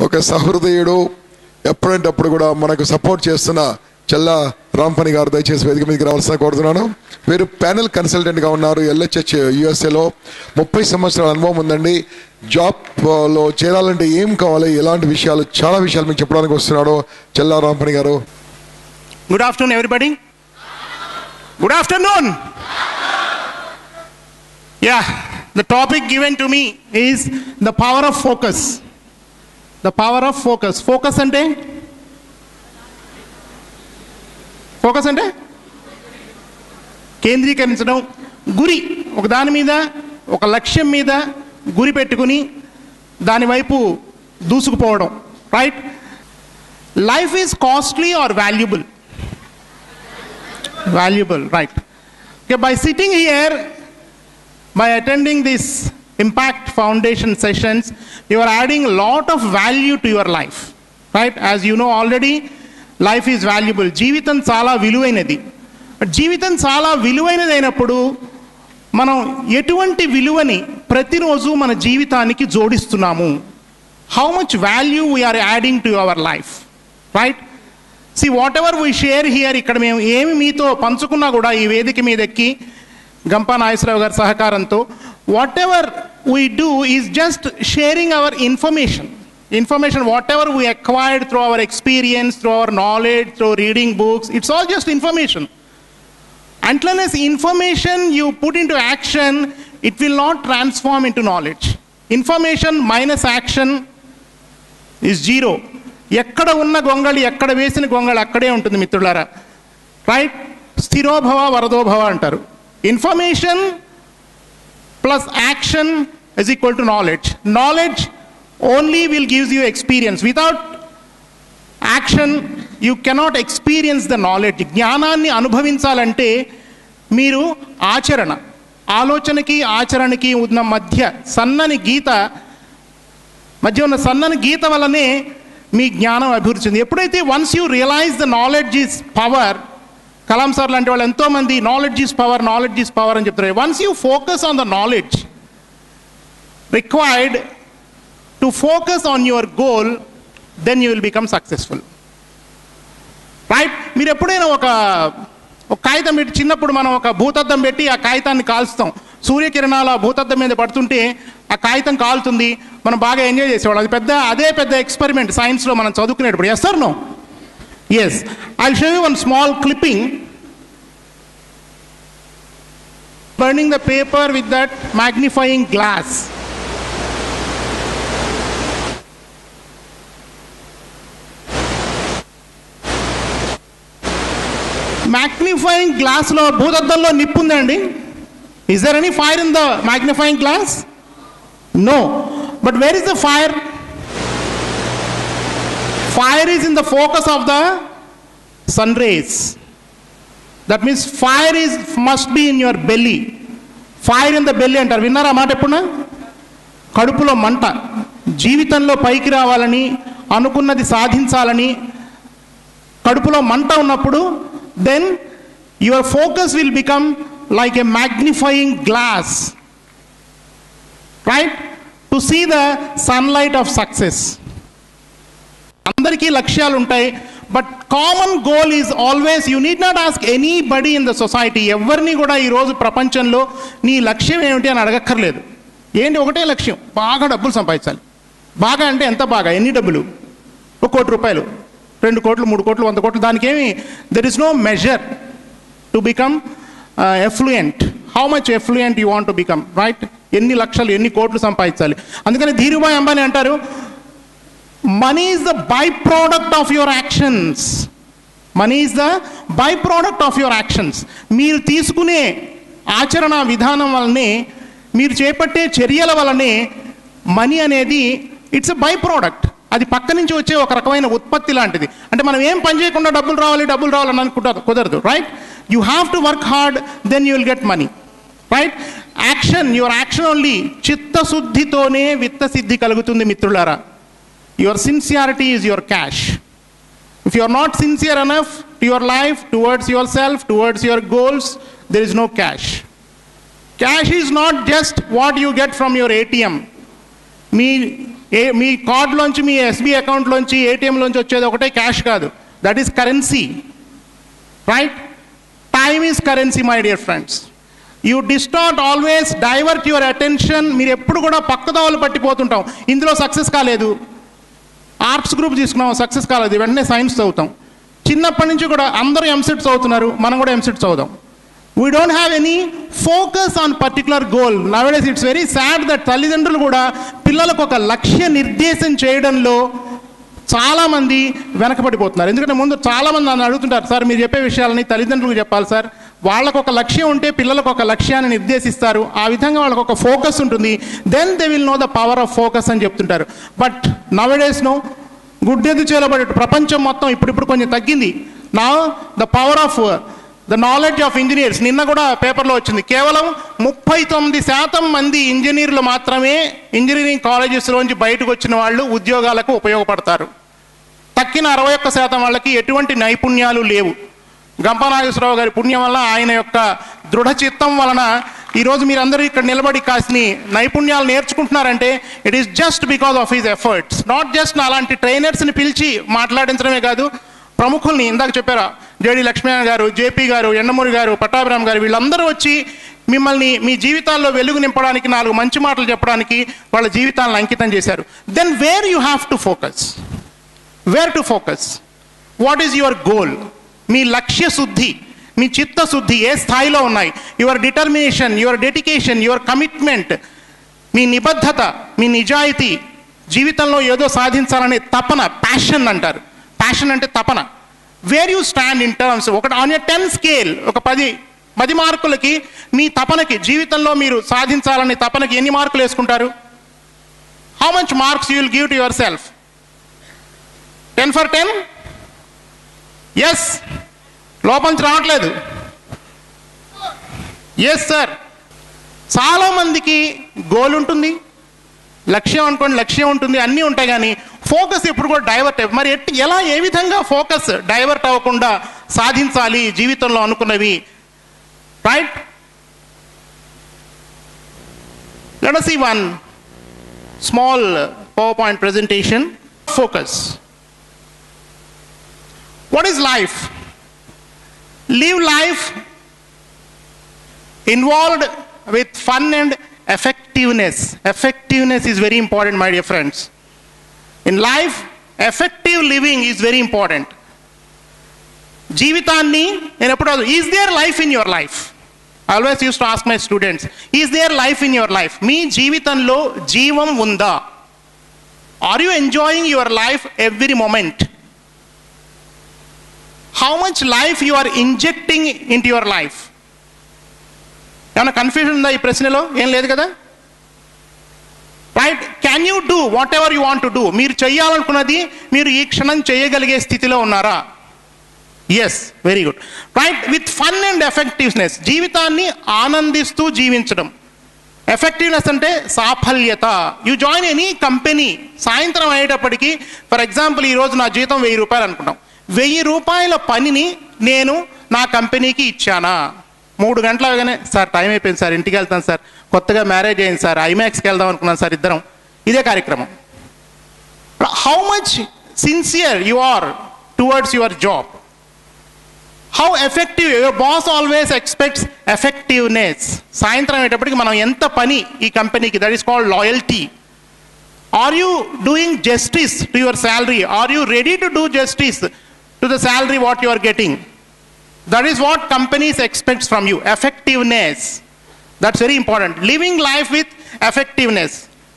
ఒక సహృదయుడు ఎప్పుడంటే అప్పుడు కూడా మనకు సపోర్ట్ చేస్తున్న చెల్లా రాంపని గారు దయచేసి వేదిక మీదకి రావాల్సిన కోరుతున్నాను వీరు ప్యానెల్ కన్సల్టెంట్గా ఉన్నారు ఎల్హెచ్హెచ్ యుఎస్ఏలో ముప్పై సంవత్సరాల అనుభవం ఉందండి జాబ్లో చేరాలంటే ఏం కావాలి ఎలాంటి విషయాలు చాలా విషయాలు మీకు చెప్పడానికి వస్తున్నాడు చెల్లా రాంపని గారు Good afternoon, everybody. Good afternoon. Yeah, the topic given to me is the power of focus. The power of focus. Focus అంటే ఫోకస్ అంటే కేంద్రీకరించడం గురి ఒక దాని మీద ఒక లక్ష్యం మీద గురి పెట్టుకుని దాని వైపు దూసుకుపోవడం right life is costly or valuable valuable right okay by sitting here by attending this impact foundation sessions you are adding a lot of value to your life right as you know already life is valuable జీవితం చాలా విలువైనది but జీవితం చాలా విలువైనది అయినప్పుడు మనం ఎటువంటి విలువని ప్రతిరోజు మన జీవితానికి జోడిస్తున్నాము how much value we are adding to our life right see whatever we share here ఇక్కడ మేము ఏమి మీతో పంచుకున్నా కూడా ఈ వేదిక మీద ఎక్కి గంపా నాగేశ్వరరావు గారి సహకారంతో whatever we do is just sharing our information information whatever we acquired through our experience through our knowledge through reading books it's all just information unless information you put into action it will not transform into knowledge information minus action is zero ఎక్కడ ఉన్న గొంగళి ఎక్కడ వేసిన గొంగళి అక్కడే ఉంటుంది మిత్రులారా right స్థిరోభవ వరదోభవ అంటారు information plus action is equal to knowledge knowledge only will gives you experience without action you cannot experience the knowledge జ్ఞానాన్ని అనుభవించాలంటే మీరు ఆచరణ ఆలోచనకి ఆచరణకి ఉన్న మధ్య సన్నని గీత మధ్య ఉన్న సన్నని గీత వల్లనే మీ జ్ఞానం అభివృద్ధి చెంది ఎప్పుడైతే once you realize the knowledge is power Kalam sir లాంటి వాళ్ళు ఎంతోమంది knowledge is power knowledge is power అని చెప్తారు once you focus on the knowledge required to focus on your goal then you will become successful right మీరు ఎప్పుడైనా ఒక ఒక కాగితం పెట్టి చిన్నప్పుడు మనం ఒక భూతద్దం పెట్టి ఆ కాగితాన్ని కాల్స్తాం సూర్యకిరణాలు ఆ భూతద్దం మీద పడుతుంటే ఆ కాగితం కాలుతుంది మనం బాగా ఎంజాయ్ చేసేవాళ్ళం అది పెద్ద అదే పెద్ద ఎక్స్పెరిమెంట్ సైన్స్లో మనం చదువుకునేటప్పుడు yes sir no yes I show you one small clipping burning the paper with that magnifying glass magnifying గ్లాస్లో భూతద్దంలో నిప్పు ఉందండి is there any fire in the magnifying glass no but where is the fire fire is in the focus of the sun rays that means fire is must be in your belly fire in the belly అంటారు విన్నారా ఆ మాట ఎప్పుడున్నా కడుపులో మంట జీవితంలో పైకి రావాలని అనుకున్నది సాధించాలని కడుపులో మంట ఉన్నప్పుడు then your focus will become like a magnifying glass right to see the sunlight of success అందరికీ లక్ష్యాలు ఉంటాయి but common goal is always you need not ask anybody in the society ఎవరిని కూడా ఈరోజు ప్రపంచంలో నీ లక్ష్యం ఏమిటి అని అడగక్కర్లేదు ఏంటి ఒకటే లక్ష్యం బాగా డబ్బులు సంపాదించాలి బాగా అంటే ఎంత బాగా ఎన్ని డబ్బులు ఒక కోటి రూపాయలు రెండు కోట్లు మూడు కోట్లు వంద కోట్లు దానికి ఏమి there is no measure to become affluent how much affluent you want to become right ఎన్ని లక్షలు ఎన్ని కోట్లు సంపాదించాలి అందుకని ధీరుభాయ్ అంబానీ అంటారు money is the byproduct of your actions money is the byproduct of your actions మీరు తీసుకునే ఆచరణ విధానం వల్లనే మీరు చేపట్టే చర్యల వల్లనే మనీ అనేది ఇట్స్ ఎ బై ప్రోడక్ట్ అది పక్క నుంచి వచ్చే ఒక రకమైన ఉత్పత్తి లాంటిది అంటే మనం ఏం పని చేయకుండా డబ్బులు రావాలి డబ్బులు రావాలని అనుకుంటారు కుదరదు right you have to work hard then you will get money right action your action only చిత్తశుద్ధితోనే విత్తసిద్ధి కలుగుతుంది మిత్రులారా your sincerity is your cash If you are not sincere enough to your life, towards yourself, towards your goals, there is no cash. Cash is not just what you get from your ATM. మీ ఏ మీ కార్డులోంచి మీ SB అకౌంట్లోంచి ఏటీఎంలోంచి వచ్చేది ఒకటే cash కాదు that is currency right time is currency my dear friends you distort always divert your attention మీరు ఎప్పుడు కూడా పక్కదోవలు పట్టిపోతుంటాం ఇందులో సక్సెస్ కాలేదు ఆర్ట్స్ గ్రూప్ తీసుకున్నాం సక్సెస్ కాలేదు వెంటనే సైన్స్ చదువుతాం చిన్నప్పటి నుంచి కూడా అందరూ ఎంసెట్ చదువుతున్నారు మనం కూడా ఎంసెట్ చదువుదాం we don't have any focus on particular goal nowadays it's very sad that తల్లిదండ్రులు కూడా పిల్లలకు ఒక లక్ష్య నిర్దేశం చేయడంలో చాలామంది వెనకబడిపోతున్నారు ఎందుకంటే ముందు చాలామంది నన్ను అడుగుతుంటారు సార్ మీరు చెప్పే విషయాలని తల్లిదండ్రులకు చెప్పాలి సార్ వాళ్ళకు ఒక లక్ష్యం ఉంటే పిల్లలకు ఒక లక్ష్యాన్ని నిర్దేశిస్తారు ఆ విధంగా వాళ్ళకు ఒక ఫోకస్ ఉంటుంది then they will know the power of focus అని చెప్తుంటారు బట్ నవడేస్ నో గుడ్డెదు చేయబడే ప్రపంచం మొత్తం ఇప్పుడిప్పుడు కొంచెం తగ్గింది నా the power of the knowledge of engineers నిన్న కూడా పేపర్లో వచ్చింది కేవలం ముప్పై తొమ్మిది శాతం మంది ఇంజనీర్లు మాత్రమే ఇంజనీరింగ్ కాలేజెస్లోంచి బయటకు వచ్చిన వాళ్ళు ఉద్యోగాలకు ఉపయోగపడతారు తక్కిన అరవై ఒక్క శాతం వాళ్ళకి ఎటువంటి నైపుణ్యాలు లేవు గంపనాగేశ్వరరావు గారి పుణ్యం వల్ల ఆయన యొక్క దృఢ చిత్తం వలన ఈరోజు మీరందరూ ఇక్కడ నిలబడి కాసిని నైపుణ్యాలు నేర్చుకుంటున్నారంటే it is just because of his efforts not just అలాంటి ట్రైనర్స్ని పిలిచి మాట్లాడించడమే కాదు ప్రముఖుల్ని ఇందాక చెప్పారా జేడి లక్ష్మీనారాయణ గారు జేపీ గారు ఎండమూరి గారు పట్టాభిరామ్ గారు వీళ్ళందరూ వచ్చి మిమ్మల్ని మీ జీవితాల్లో వెలుగు నింపడానికి నాలుగు మంచి మాటలు చెప్పడానికి వాళ్ళ జీవితాలను అంకితం చేశారు then where you have to focus where to focus what is your goal మీ లక్ష్య శుద్ధి మీ చిత్తశుద్ధి ఏ స్థాయిలో ఉన్నాయి your determination your dedication your commitment మీ నిబద్ధత మీ నిజాయితీ జీవితంలో ఏదో సాధించాలనే తపన ప్యాషన్ అంటారు ప్యాషన్ అంటే తపన where you stand in terms ఒక ఆన్ ఎ టెన్ స్కేల్ ఒక పది పది మార్కులకి మీ తపనకి జీవితంలో మీరు సాధించాలనే తపనకి ఎన్ని మార్కులు వేసుకుంటారు how much marks you will give to yourself ten for ten yes లోపంచి రావట్లేదు ఎస్ సార్ చాలామందికి గోల్ ఉంటుంది లక్ష్యం అనుకోండి లక్ష్యం ఉంటుంది అన్నీ ఉంటాయి కానీ ఫోకస్ ఎప్పుడు కూడా డైవర్ట్ అయ్యి మరి ఎట్ ఎలా ఏ విధంగా ఫోకస్ డైవర్ట్ అవ్వకుండా సాధించాలి జీవితంలో అనుకున్నవి right let us see one small PowerPoint presentation. Focus. What is life? Live life involved with fun and effectiveness. Effectiveness is very important, my dear friends. In life, effective living is very important. జీవితాన్ని నేను ఎప్పుడు is there life in your life always use to ask my students is there life in your life మీ జీవితంలో జీవం ఉందా are you enjoying your life every moment how much life you are injecting in your life ఏమైనా confusion ఉందా ఈ ప్రశ్నలో ఏం లేదు కదా right can you do whatever you want to do మీరు చేయాలనుకున్నది మీరు ఈ క్షణం చేయగలిగే స్థితిలో ఉన్నారా yes very good right with fun and effectiveness జీవితాన్ని ఆనందిస్తూ జీవించడం ఎఫెక్టివ్నెస్ అంటే సాఫల్యత యూ జాయిన్ ఎనీ కంపెనీ సాయంత్రం అయ్యేటప్పటికి ఫర్ ఎగ్జాంపుల్ ఈరోజు నా జీతం వెయ్యి రూపాయలు అనుకుంటాం వెయ్యి రూపాయల పనిని నేను నా కంపెనీకి ఇచ్చానా మూడు గంటలు అవగానే సార్ టైం అయిపోయింది సార్ ఇంటికి వెళ్తాను సార్ కొత్తగా మ్యారేజ్ అయింది సార్ ఐమాక్స్కి వెళ్దాం అనుకున్నాను సార్ ఇద్దరం ఇదే కార్యక్రమం how much sincere you are towards your job how effective your boss always expects effectiveness సాయంత్రం అయ్యేటప్పటికి మనం ఎంత పని ఈ కంపెనీకి that is called loyalty are you doing justice to your salary are you ready to do justice to the salary what you are getting that is what companies expects from you effectiveness that's very important living life with effectiveness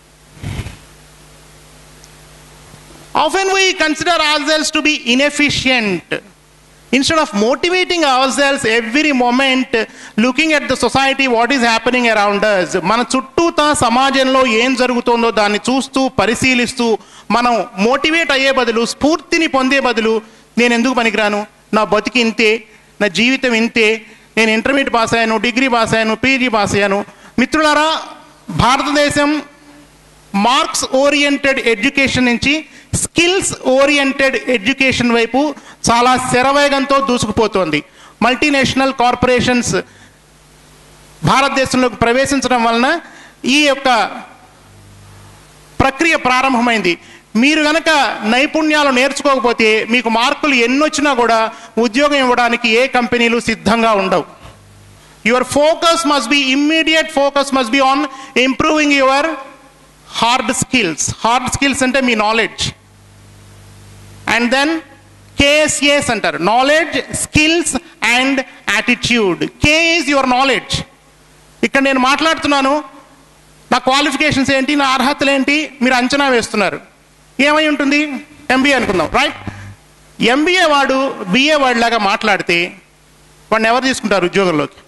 Often we consider ourselves to be inefficient. Instead of motivating ourselves every moment, looking at the society, what is happening around us, మన చుట్టూతా సమాజంలో ఏం జరుగుతుందో దాన్ని చూస్తూ పరిశీలిస్తూ మనం motivate అయ్యే బదులు స్ఫూర్తిని పొందే బదులు నేను ఎందుకు పనికిరాను నా బతికి ఇంతే నా జీవితం ఇంతే నేను ఇంటర్మీడియట్ పాస్ అయ్యాను డిగ్రీ పాస్ అయ్యాను పీజీ పాస్ అయ్యాను మిత్రులారా భారతదేశం మార్క్స్ ఓరియంటెడ్ ఎడ్యుకేషన్ నుంచి స్కిల్స్ ఓరియంటెడ్ ఎడ్యుకేషన్ వైపు చాలా శరవేగంతో దూసుకుపోతోంది మల్టీనేషనల్ కార్పొరేషన్స్ భారతదేశంలోకి ప్రవేశించడం వలన ఈ యొక్క ప్రక్రియ ప్రారంభమైంది మీరు గనక నైపుణ్యాలు నేర్చుకోకపోతే మీకు మార్కులు ఎన్నొచ్చినా కూడా ఉద్యోగం ఇవ్వడానికి ఏ కంపెనీలు సిద్ధంగా ఉండవు your focus must be immediate focus must be on improving your hard skills hard skills అంటే మీ నాలెడ్జ్ అండ్ దెన్ కేఎస్ఏస్ అంటారు knowledge skills and attitude K is your knowledge ఇక్కడ నేను మాట్లాడుతున్నాను నా క్వాలిఫికేషన్స్ ఏంటి నా అర్హతలు ఏంటి మీరు అంచనా వేస్తున్నారు ఏమై ఉంటుంది ఎంబీఏ అనుకుందాం రైట్ ఎంబీఏ వాడు బిఏ వాడి లాగా మాట్లాడితే వాడిని ఎవరు తీసుకుంటారు ఉద్యోగంలోకి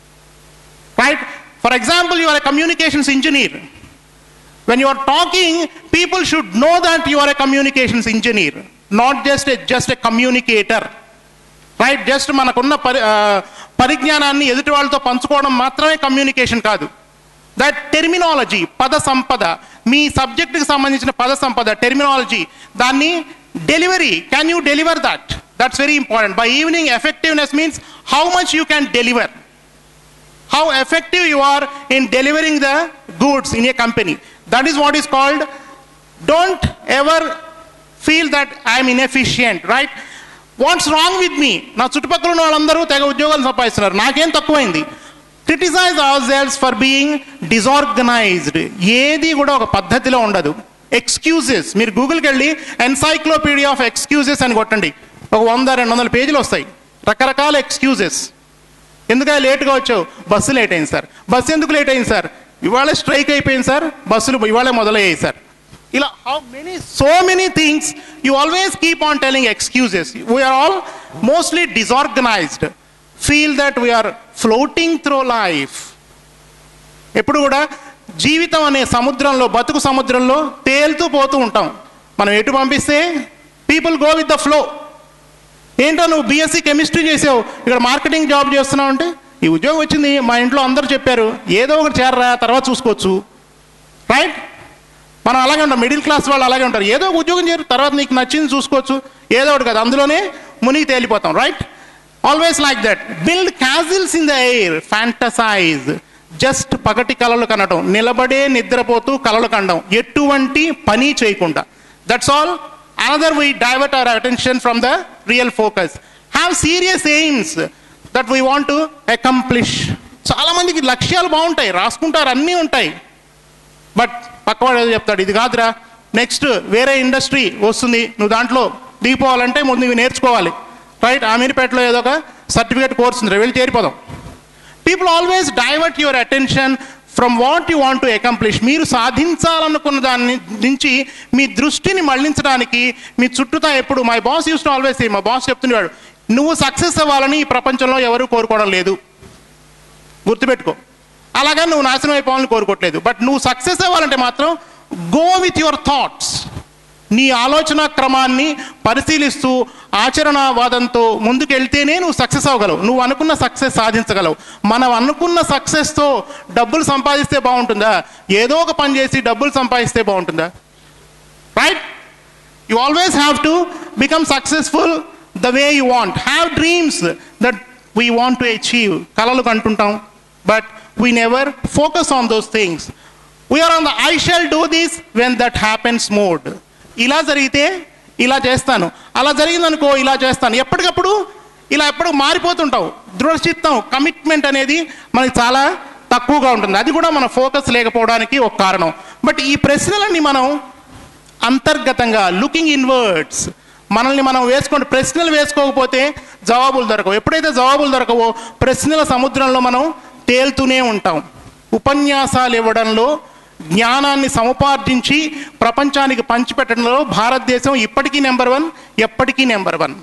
right for example you are a communications engineer when you are talking people should know that you are a communications engineer not just a just a communicator right just మనకున్న పరి ఆ, పరిజ్ఞానాన్ని ఎదుటి వాళ్ళతో పంచుకోవడం మాత్రమే కమ్యూనికేషన్ కాదు దట్ టెర్మినాలజీ పద సంపద మీ సబ్జెక్టుకి సంబంధించిన పద సంపద టెర్మినాలజీ దాన్ని delivery can you deliver that that's very important by evening effectiveness means how much you can deliver how effective you are in delivering the goods in a company. That is what is called, don't ever feel that I am inefficient, right? What's wrong with me నా చుట్టుపక్కల ఉన్న వాళ్ళందరూ తెగ ఉద్యోగాలు సంపాదిస్తున్నారు నాకేం తక్కువైంది criticize ourselves for being disorganized ఏది కూడా ఒక పద్ధతిలో ఉండదు ఎక్స్క్యూజెస్ మీరు గూగుల్కి వెళ్ళి ఎన్సైక్లోపీడియా ఆఫ్ ఎక్స్క్యూజెస్ అని కొట్టండి ఒక వంద రెండు వందల పేజీలు వస్తాయి రకరకాల ఎక్స్క్యూజెస్ ఎందుకని లేట్గా వచ్చావు బస్సు లేట్ అయింది సార్ బస్సు ఎందుకు లేట్ అయింది సార్ ఇవాళ స్ట్రైక్ అయిపోయింది సార్ బస్సులు ఇవాళే మొదలయ్యాయి సార్ ఇలా how many so many things you always keep on telling excuses we are all mostly disorganized feel that we are floating through life ఎప్పుడు కూడా జీవితం అనే సముద్రంలో బతుకు సముద్రంలో తేలుతూ పోతూ ఉంటాం మనం ఎటు పంపిస్తే people go with the flow ఏంటో నువ్వు బీఎస్సీ కెమిస్ట్రీ చేసావు ఇక్కడ మార్కెటింగ్ జాబ్ చేస్తున్నావు అంటే ఈ ఉద్యోగం వచ్చింది మా ఇంట్లో అందరూ చెప్పారు ఏదో ఒకటి చేరరా తర్వాత చూసుకోవచ్చు రైట్ మనం అలాగే ఉంటాం మిడిల్ క్లాస్ వాళ్ళు అలాగే ఉంటారు ఏదో ఒక ఉద్యోగం చేరు తర్వాత నీకు నచ్చింది చూసుకోవచ్చు ఏదో ఒకటి కదా అందులోనే మునిగి తేలిపోతాం right always like that build castles in the air fantasize just పగటి కలలు కనడం నిలబడే నిద్రపోతూ కలలు కండం ఎటువంటి పని చేయకుండా that's all another we divert our attention from the real focus have serious aims that we want to accomplish చాలా మందికి లక్ష్యాలు బాగుంటాయి రాసుకుంటారు అన్నీ ఉంటాయి బట్ పక్కవాడు ఏదో చెప్తాడు ఇది కాదురా నెక్స్ట్ వేరే ఇండస్ట్రీ వస్తుంది నువ్వు దాంట్లో దిగిపోవాలంటే ముందు ఇవి నేర్చుకోవాలి రైట్ అమీర్పేటలో ఏదో ఒక సర్టిఫికేట్ కోర్స్ ఉంది వెళ్ళి చేరిపోదాం people always divert your attention from what you want to accomplish మీరు సాధించాలనుకున్న దాని నుంచి మీ దృష్టిని మళ్లించడానికి మీ చుట్టూతా ఎప్పుడు my boss use to always మా బాస్ చెప్తుండేవాడు నువ్వు సక్సెస్ అవ్వాలని ఈ ప్రపంచంలో ఎవరు కోరుకోవడం లేదు గుర్తుపెట్టుకో అలాగా నువ్వు నాశనం అయిపోవాలని కోరుకోవట్లేదు బట్ నువ్వు సక్సెస్ అవ్వాలంటే మాత్రం గో విత్ యువర్ థాట్స్ నీ ఆలోచన క్రమాన్ని పరిశీలిస్తూ ఆచరణవాదంతో ముందుకెళ్తేనే నువ్వు సక్సెస్ అవ్వగలవు నువ్వు అనుకున్న సక్సెస్ సాధించగలవు మనం అనుకున్న సక్సెస్తో డబ్బులు సంపాదిస్తే బాగుంటుందా ఏదో ఒక పని చేసి డబ్బులు సంపాదిస్తే బాగుంటుందా right you always have to become successful the way you want have dreams that we want to achieve కలలు కంటుంటాం but we never focus on those things we are on the I shall do this when that happens mode ఇలా జరిగితే ఇలా చేస్తాను అలా జరిగిందనుకో ఇలా చేస్తాను ఎప్పటికప్పుడు ఇలా ఎప్పుడు మారిపోతుంటావు దృఢచిత్తం కమిట్మెంట్ అనేది మనకి చాలా తక్కువగా ఉంటుంది అది కూడా మన ఫోకస్ లేకపోవడానికి ఒక కారణం బట్ ఈ ప్రశ్నలన్నీ మనం అంతర్గతంగా లుకింగ్ ఇన్వర్డ్స్ మనల్ని మనం వేసుకోండి ప్రశ్నలు వేసుకోకపోతే జవాబులు దొరకవు ఎప్పుడైతే జవాబులు దొరకవో ప్రశ్నల సముద్రంలో మనం తేలుతూనే ఉంటాం ఉపన్యాసాలు ఇవ్వడంలో జ్ఞానాన్ని సముపార్జించి ప్రపంచానికి పంచిపెట్టడంలో భారతదేశం ఇప్పటికీ నెంబర్ వన్ ఎప్పటికీ నెంబర్ వన్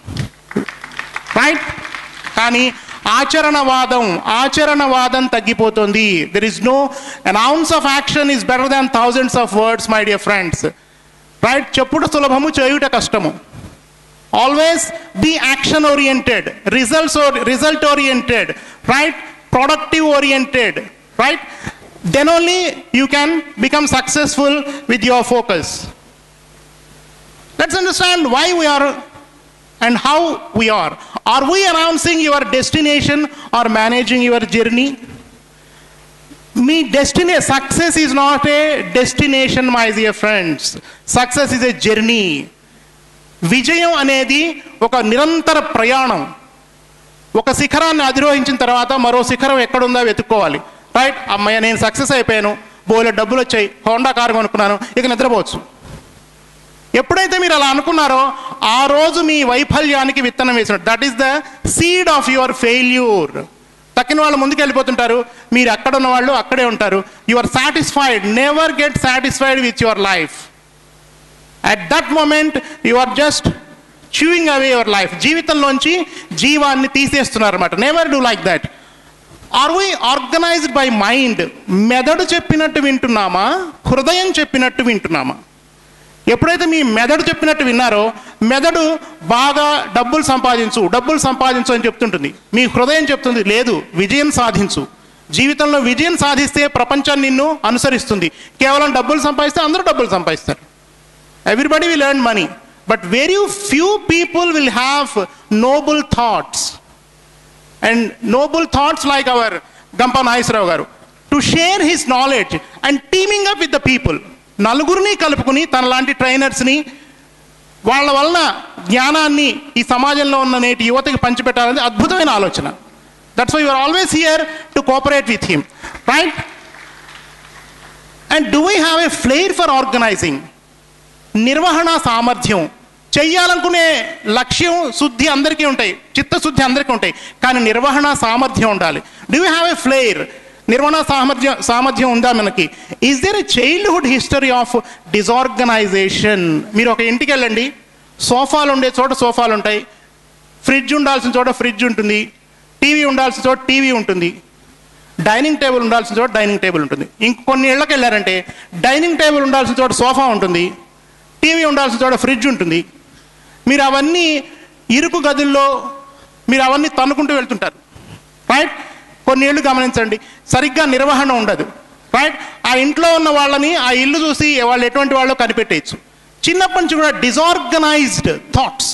రైట్ కానీ ఆచరణవాదం ఆచరణవాదం తగ్గిపోతుంది there is no an ounce of action is better than thousands of words my dear friends right చెప్పుడు సులభము చేయుట కష్టము always be action oriented results result oriented right productive oriented right then only you can become successful with your focus let's understand why we are and how we are. Are we announcing your destination or managing your journey? మీ destiny success is not a destination my dear friends success is a journey విజయం అనేది ఒక నిరంతర ప్రయాణం ఒక శిఖరాన్ని అధిరోహించిన తర్వాత మరో శిఖరం ఎక్కడుందో వెతుక్కోవాలి రైట్ అమ్మయ్య నేను సక్సెస్ అయిపోయాను బోలే డబ్బులు వచ్చాయి హోండా కారు కొనుక్కున్నాను ఇక నిద్రపోవచ్చు ఎప్పుడైతే మీరు అలా అనుకున్నారో ఆ రోజు మీ వైఫల్యానికి విత్తనం వేసినట్టు that is the seed of your failure తక్కిన వాళ్ళు ముందుకు వెళ్ళిపోతుంటారు మీరు అక్కడ ఉన్న వాళ్ళు అక్కడే ఉంటారు you are satisfied never get satisfied with your life at that moment you are just chewing away your life జీవితంలోంచి జీవాన్ని తీసేస్తున్నారు అనమాట never do like that are we organized by mind మెదడు చెప్పినట్టు వింటున్నామా హృదయం చెప్పినట్టు వింటున్నామా ఎప్పుడైతే మీ మెదడు చెప్పినట్టు విన్నారో మెదడు బాగా డబ్బులు సంపాదించు డబ్బులు సంపాదించు అని చెప్తుంటుంది మీ హృదయం చెప్తుంది లేదు విజయం సాధించు జీవితంలో విజయం సాధిస్తే ప్రపంచం నిన్ను అనుసరిస్తుంది కేవలం డబ్బులు సంపాదిస్తే అందరూ డబ్బులు సంపాదిస్తారు everybody will earn money but very few people will have noble thoughts and noble thoughts like our Gampa Nageswararao garu to share his knowledge and teaming up with the people నలుగురిని కలుపుకుని తన లాంటి ట్రైనర్స్ని వాళ్ళ వలన జ్ఞానాన్ని ఈ సమాజంలో ఉన్న నేటి యువతకి పంచిపెట్టాలనేది అద్భుతమైన ఆలోచన that's why you're always here to cooperate with him right and do we have a flair for organizing నిర్వహణ సామర్థ్యం చెయ్యాలనుకునే లక్ష్యం శుద్ధి అందరికీ ఉంటాయి చిత్తశుద్ధి అందరికీ ఉంటాయి కానీ నిర్వహణ సామర్థ్యం ఉండాలి do you have a flair నిర్వహణ సామర్థ్యం సామర్థ్యం ఉందా మనకి is there a childhood history of disorganization మీరు ఒక ఇంటికి వెళ్ళండి సోఫాలు ఉండే చోట సోఫాలు ఉంటాయి ఫ్రిడ్జ్ ఉండాల్సిన చోట ఫ్రిడ్జ్ ఉంటుంది టీవీ ఉండాల్సిన చోట టీవీ ఉంటుంది డైనింగ్ టేబుల్ ఉండాల్సిన చోట డైనింగ్ టేబుల్ ఉంటుంది ఇంకొన్ని ఇళ్ళకి వెళ్ళారంటే డైనింగ్ టేబుల్ ఉండాల్సిన చోట సోఫా ఉంటుంది టీవీ ఉండాల్సిన చోట ఫ్రిడ్జ్ ఉంటుంది మీరు అవన్నీ ఇరుకు గదుల్లో మీరు అవన్నీ తన్నుకుంటూ వెళ్తుంటారు రైట్ కొన్ని ఏళ్ళు గమనించండి సరిగ్గా నిర్వహణ ఉండదు రైట్ ఆ ఇంట్లో ఉన్న వాళ్ళని ఆ ఇల్లు చూసి వాళ్ళు ఎటువంటి వాళ్ళో కనిపెట్టేయచ్చు చిన్నప్పటి నుంచి కూడా డిజార్గనైజ్డ్ థాట్స్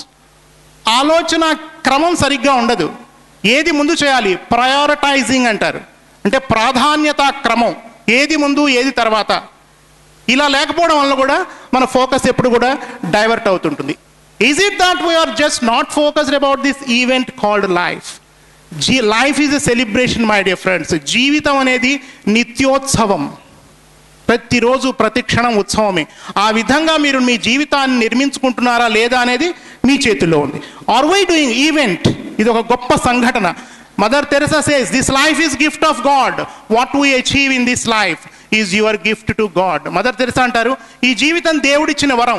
ఆలోచన క్రమం సరిగ్గా ఉండదు ఏది ముందు చేయాలి ప్రయారిటైజింగ్ అంటారు అంటే ప్రాధాన్యత క్రమం ఏది ముందు ఏది తర్వాత ఇలా లేకపోవడం వల్ల కూడా మన ఫోకస్ ఎప్పుడు కూడా డైవర్ట్ అవుతుంటుంది is it that we are just not focused about this event called life జీ life is a celebration my dear friends జీవితం అనేది నిత్యోత్సవం ప్రతిరోజు ప్రతి క్షణం ఉత్సవమే ఆ విధంగా మీరు మీ జీవితాన్ని నిర్మించుకుంటున్నారా లేదా అనేది మీ చేతుల్లో ఉంది ఆర్ వై డూయింగ్ ఈవెంట్ ఇది ఒక గొప్ప సంఘటన mother Teresa says this life is gift of God what we achieve in this life is your gift to God mother Teresa అంటారు ఈ జీవితం దేవుడిచ్చిన వరం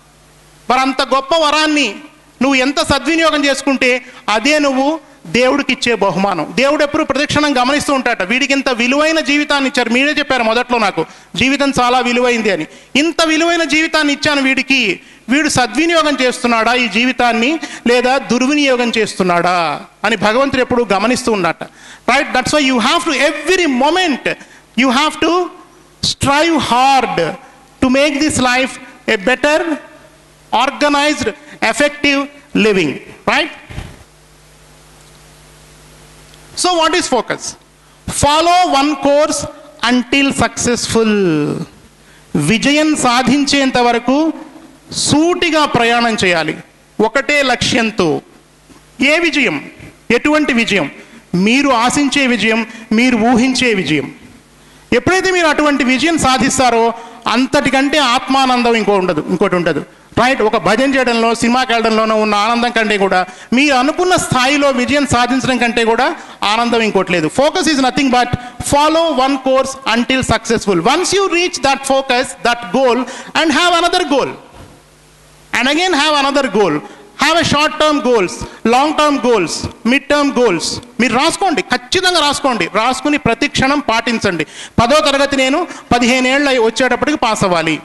మరి అంత గొప్ప వరాన్ని నువ్వు ఎంత సద్వినియోగం చేసుకుంటే అదే నువ్వు దేవుడికి ఇచ్చే బహుమానం దేవుడు ఎప్పుడు ప్రదక్షిణం గమనిస్తూ ఉంటాట వీడికి ఇంత విలువైన జీవితాన్ని ఇచ్చారు మీరే చెప్పారు మొదట్లో నాకు జీవితం చాలా విలువైంది అని ఇంత విలువైన జీవితాన్ని ఇచ్చాను వీడికి వీడు సద్వినియోగం చేస్తున్నాడా ఈ జీవితాన్ని లేదా దుర్వినియోగం చేస్తున్నాడా అని భగవంతుడు ఎప్పుడు గమనిస్తూ ఉన్నట్ట right that's why you have to every moment you have to strive hard to make this life a better organized, effective living, right? So, what is focus? Follow one course until successful. విజయం సాధించేంత వరకు సూటిగా ప్రయాణం చేయాలి ఒకటే లక్ష్యంతో ఏ విజయం ఎటువంటి విజయం మీరు ఆశించే విజయం మీరు ఊహించే విజయం ఎప్పుడైతే మీరు అటువంటి విజయం సాధిస్తారో అంతటికంటే ఆత్మానందం ఇంకో ఉండదు ఇంకోటి ఉండదు రైట్ ఒక భజన చేయడంలో సినిమాకి వెళ్ళడంలోనో ఉన్న ఆనందం కంటే కూడా మీరు అనుకున్న స్థాయిలో విజయం సాధించడం కంటే కూడా ఆనందం ఇంకోటి లేదు focus is nothing but follow one course until successful once you reach that focus that goal and have another goal and again have another goal have a short term goals long term goals mid term goals మీరు రాసుకోండి ఖచ్చితంగా రాసుకోండి రాసుకుని ప్రతి క్షణం పాటించండి పదో తరగతి నేను పదిహేను ఏళ్ళు వచ్చేటప్పటికి పాస్ అవ్వాలి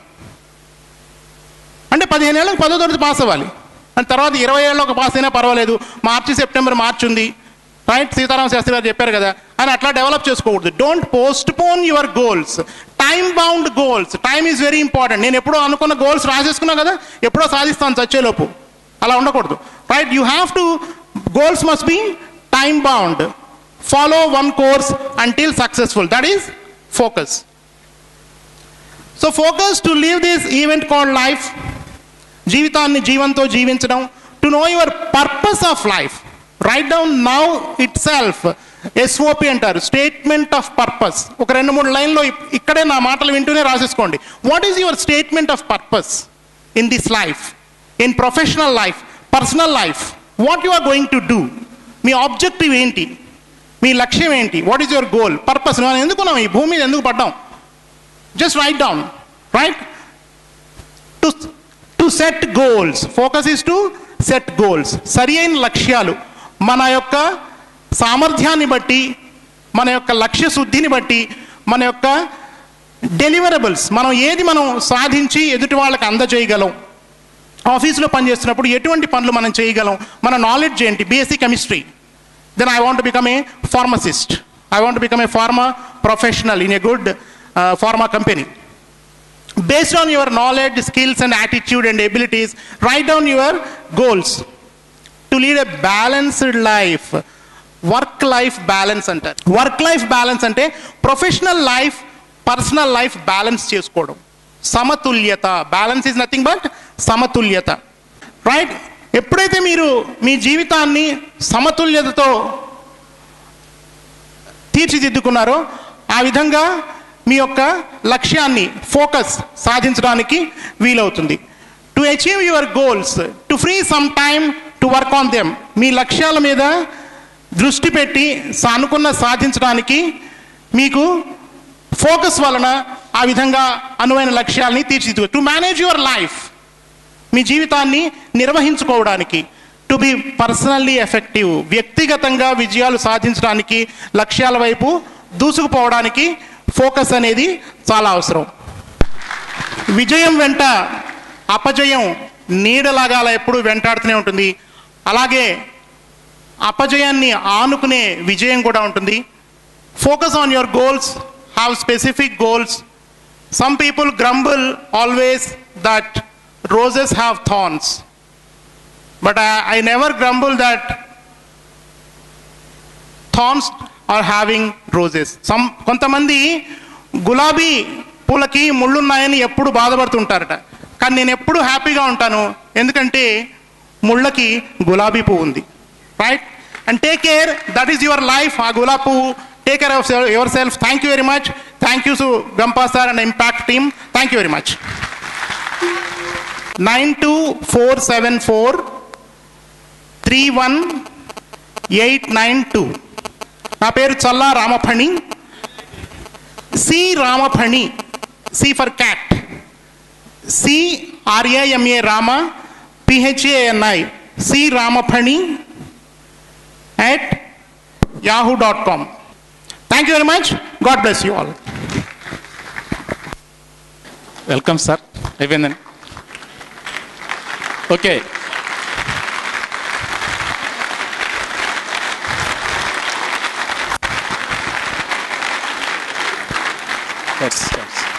అంటే పదిహేను ఏళ్ళకి పదో తరగతి పాస్ అవ్వాలి అండ్ తర్వాత ఇరవై ఏళ్ళకి పాస్ అయినా పర్వాలేదు మార్చి సెప్టెంబర్ మార్చి ఉంది రైట్ సీతారామ శాస్త్రి గారు చెప్పారు కదా అని అట్లా డెవలప్ చేసుకోకూడదు don't postpone your goals time bound goals time is very important నేను ఎప్పుడో అనుకున్న గోల్స్ రాసేసుకున్నా కదా ఎప్పుడో సాధిస్తాను చచ్చేలోపు అలా ఉండకూడదు right you have to goals must be time bound follow one course until successful that is focus. So focus to live this event called life. జీవితాన్ని జీవంతో జీవించడం to know your purpose of life write down now itself SOP అంటారు statement of purpose ఒక రెండు మూడు లైన్లో ఇప్- ఇక్కడే నా మాటలు వింటూనే రాసేసుకోండి what is your statement of purpose in this life in professional life personal life what you are going to do మీ ఆబ్జెక్టివ్ ఏంటి మీ లక్ష్యం ఏంటి what is your goal purpose మనం ఎందుకున్నాం ఈ భూమి మీద ఎందుకు పడ్డాం just right down right to to set goals focus is to set goals సరి అయిన లక్ష్యాలు మన యొక్క సామర్థ్యాన్ని బట్టి మన యొక్క లక్ష్య శుద్ధిని బట్టి మన యొక్క డెలివరబుల్స్ మనం ఏది మనం సాధించి ఎదుటి వాళ్ళకి అందజేయగలం ఆఫీస్లో పనిచేస్తున్నప్పుడు ఎటువంటి పనులు మనం చేయగలం మన నాలెడ్జ్ ఏంటి BSc chemistry then I want become a pharmacist I want become a pharma professional in a good pharma company based on your knowledge, skills, and attitude and abilities, write down your goals to lead a balanced life. Work life balance అంటారు work life balance అంటే professional life personal life balance చేసుకోవడం సమతుల్యత balance is nothing but సమతుల్యత right ఎప్పుడైతే మీరు మీ జీవితాన్ని సమతుల్యతతో తీర్చిదిద్దుకున్నారో ఆ విధంగా మీ యొక్క లక్ష్యాన్ని ఫోకస్ సాధించడానికి వీలవుతుంది to achieve your goals to free some time to work on them మీ లక్ష్యాల మీద దృష్టి పెట్టి సా- అనుకున్న సాధించడానికి మీకు ఫోకస్ వలన ఆ విధంగా అనువైన లక్ష్యాలని తీర్చిదిద్దు టు మేనేజ్ యువర్ లైఫ్ మీ జీవితాన్ని నిర్వహించుకోవడానికి టు బి పర్సనల్లీ ఎఫెక్టివ్ వ్యక్తిగతంగా విజయాలు సాధించడానికి లక్ష్యాల వైపు దూసుకుపోవడానికి ఫోకస్ అనేది చాలా అవసరం విజయం వెంట అపజయం నీడలాగా అలా ఎప్పుడు వెంటాడుతూనే ఉంటుంది అలాగే అపజయాన్ని ఆనుకునే విజయం కూడా ఉంటుంది focus on your goals have specific goals some people grumble always that roses have thorns but I never grumble that thorns are having roses some కొంతమంది గులాబీ పూలకి ముళ్ళున్నాయని ఎప్పుడు బాధపడుతుంటారట కానీ నేను ఎప్పుడు హ్యాపీగా ఉంటాను ఎందుకంటే ముళ్ళకి గులాబీ పువ్వు ఉంది right and take care that is your life ఆ గులాబీ పువ్వు take care of yourself thank you very much thank you సు Gampa sir and impact team thank you very much nine two four seven four three one eight nine two నా పేరు Challa Ramaphani C Ramaphani C for cat C R A M A Rama P H A N I C Ramaphani at yahoo.com. Thank you very much. God bless you all. Welcome sir అయిపోయిందండి okay Yes, yes.